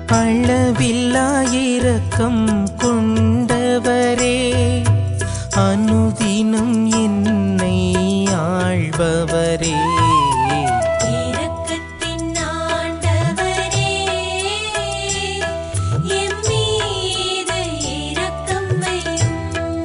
அளவில்லா இரக்கம் கொண்டவரே அனுதினம் என்னை ஆள்பவரே இரக்கத்தின் ஆண்டவரே எம் மீது இரக்கம் வையும்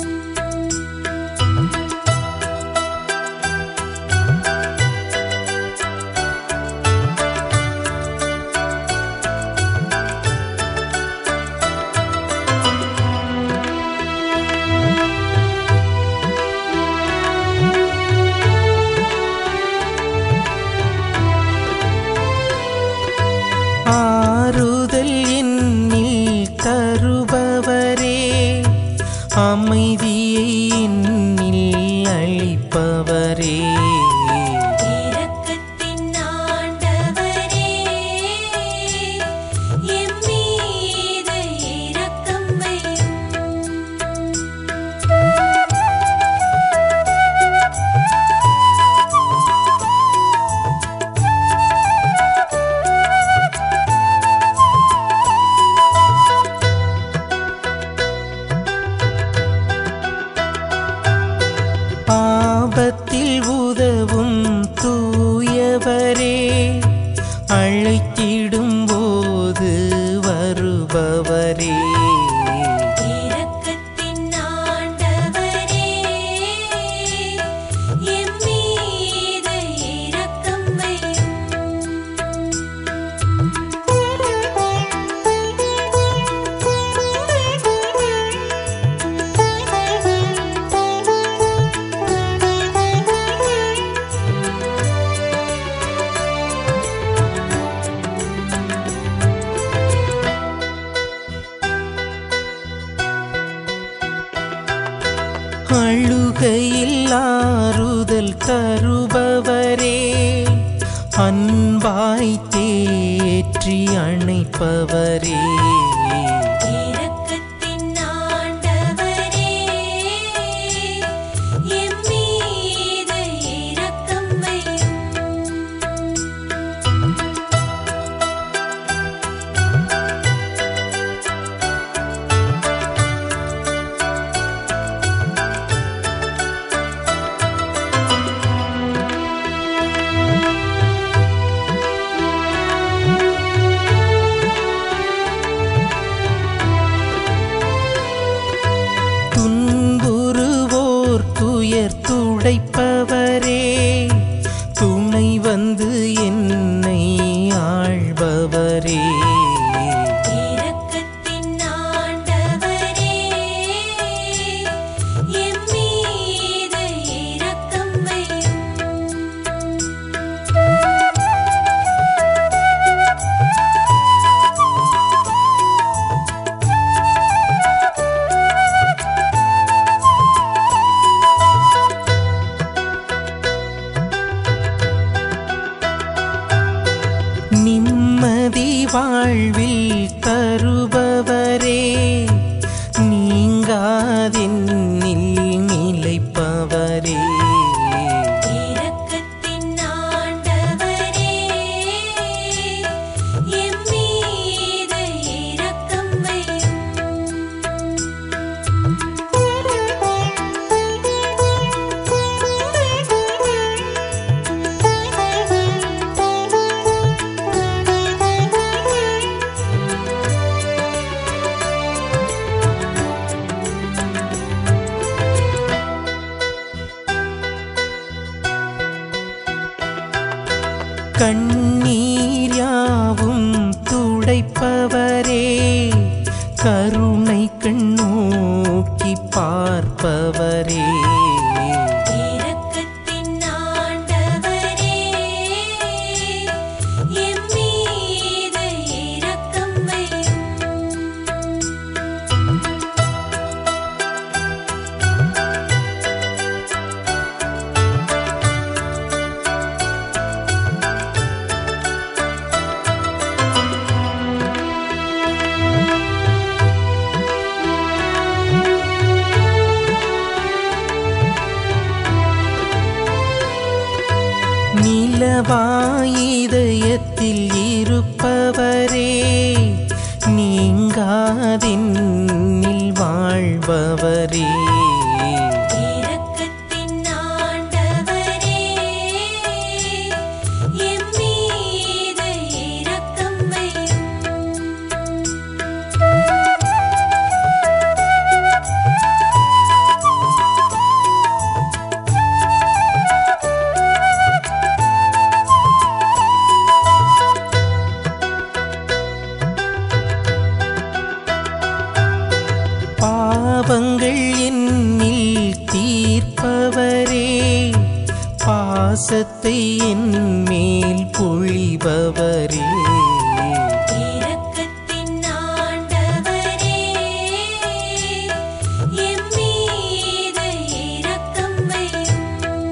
ஆறுதல் என்னில் தருபவரே அமைதியை என்னில் அளிப்பவரே இரக்கத்தின் ஆண்டவரே எம் மீது இரக்கம் வையும் ஆபத்தில் உதவும் தூயவரே அழைத்திடும் போது வருபவரே இரக்கத்தின் ஆண்டவரே எம் மீது இரக்கம் வையும் அழுகையில் ஆறுதல் தருபவரே அன்பாய் தேற்றி அணைப்பவரே இரக்கத்தின் ஆண்டவரே எம் மீது இரக்கம் வையும் துன்புறுவோர் துயர் துடைப்பவரே துணை வந்து என்னை ஆள்பவரே இரக்கத்தின் ஆண்டவரே எம் மீது இரக்கம் வையும் நிம்மதி வாழ்வில் தருபவரே நீங்காதென்னில் நிலைப்பவரே இரக்கத்தின் ஆண்டவரே எம் மீது இரக்கம் வையும் கண்ணீர் யாவும் துடைப்பவரே கருணை கண்ணோக்கி பார்ப்பவரே இரக்கத்தின் ஆண்டவரே எம் மீது இரக்கம் வையும் நிலவாயுதயத்தில் இருப்பவரே நீங்காதென்னில் வாழ்பவரே இரக்கத்தின் ஆண்டவரே எம் மீது இரக்கம் வையும் பாவங்கள் என்னில் தீர்ப்பவரே பாசத்தை என் மேல் பொழிபவரே இரக்கத்தின் ஆண்டவரே எம் மீது இரக்கம் வையும்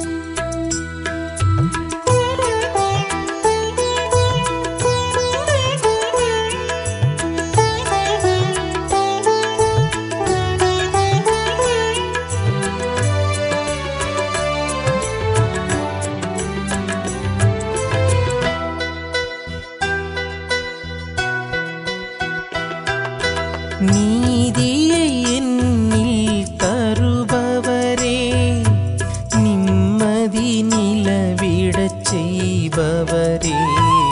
நீதியை என்னில் தருபவரே நிம்மதி நிலவிடச் செய்பவரே